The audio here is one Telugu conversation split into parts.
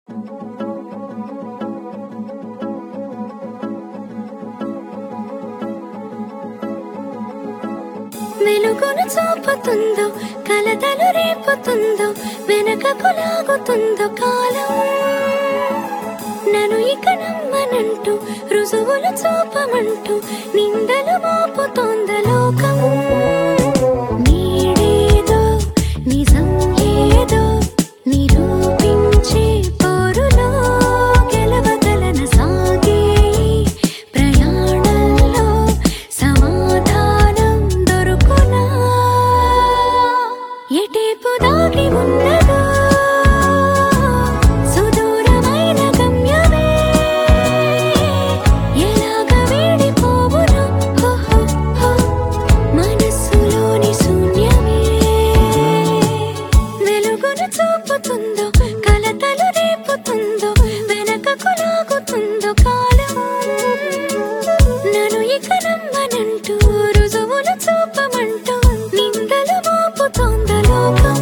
వెలుగును చూపుతుందో కలతలు రేపుతుందో వెనకకు లాగుతుందో కాలం నన్ను ఇక నమ్మనంటూ రుజువులు చూపమంటూ నిందలు మోపుతోంద లోకం నీడేదో నిజం ఏదో నిరూపించే పోరులో గెలవగలన సాగే ఈ ప్రయాణంలో సమాధానం దొరుకునా ఎటేపు దాగి ఉన్నదో సుదూరమైన గమ్యమే ఎలాగ వీడిపోవునో హో హో హో మనస్సులోని శూన్యమే వెలుగును చూపుతుందో కలతలు రేపుతుందో వెనకకు లాగుతుందో కాలం నన్ను ఇక నమ్మనంటూ రుజువులు చూపమంటూ నిందలు మోపుతోంద లోకం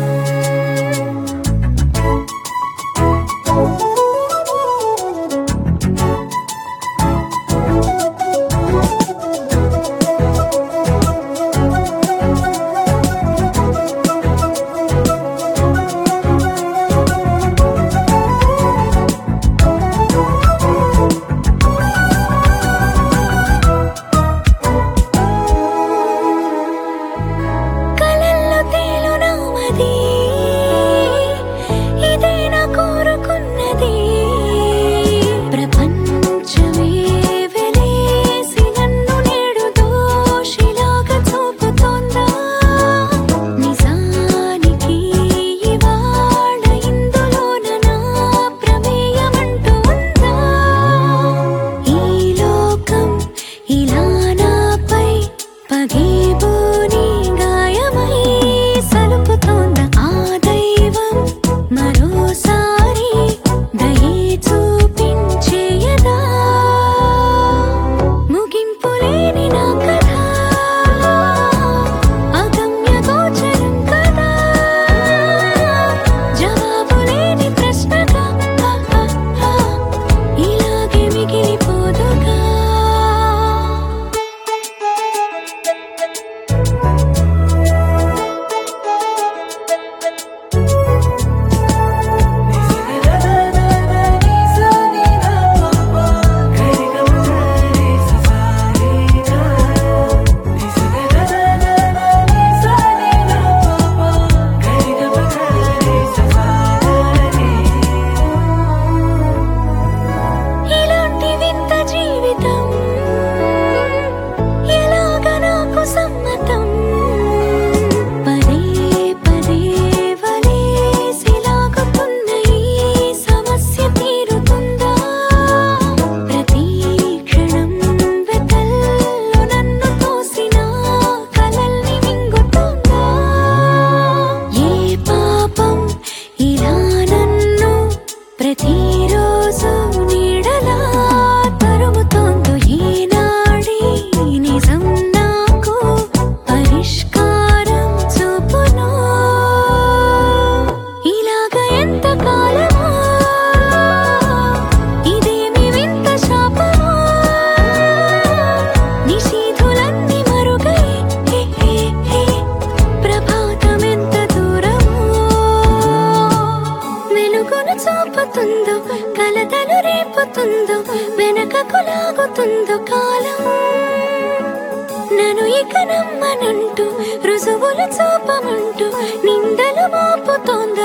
కలల్లో తేలునామది ఇదే నా కోరుకున్నది ప్రపంచమే వెలేసి నన్ను నేడు దోషిలాగా చూపుతోందా నిజానికి ఇవాళ ఇందులోన నా ప్రమేయమంటూ ఉందా ఈ లోకం ఇలా నాపై పగిబోని గాయమై సలుపుతోంద ఆ దైవం మరోసారి దయే చూపించేయదా ముగింపు లేని నా కథ అగమ్య గోచరం కదా జవాబు లేని ప్రశ్నగా హ, హ, హ, ఇలాగే మిగిలిపోదుగా ఇలాంటి వింత జీవితం ఎలాగ నాకు సమ్మతం పదే పదే వలేసి లాగుతున్న ఈ సమస్య తీరుతుందా ప్రతి క్షణం వెతల్లో నన్ను తోసిన కలల్ని మింగుతుందా ఏ పాపం ఇలా నన్ను ప్రతిరోజు నీడలా తరుముతోందో ఈనాడి నిజం నాకు పరిష్కారం చూపును ఇలాగ ఎంత కాలమో ఇదేమి వింత శాపమో నిశీధులన్నీ మరుగై హే హే హే ప్రభాతమెంత దూరమో వెలుగును చూపుతుందో కలతలు రేపుతుందో వెనకకు లాగుతుందో కాలం నన్ను ఇక నమ్మనంటూ రుజువులు చూపమంటూ నిందలు మోపుతోంద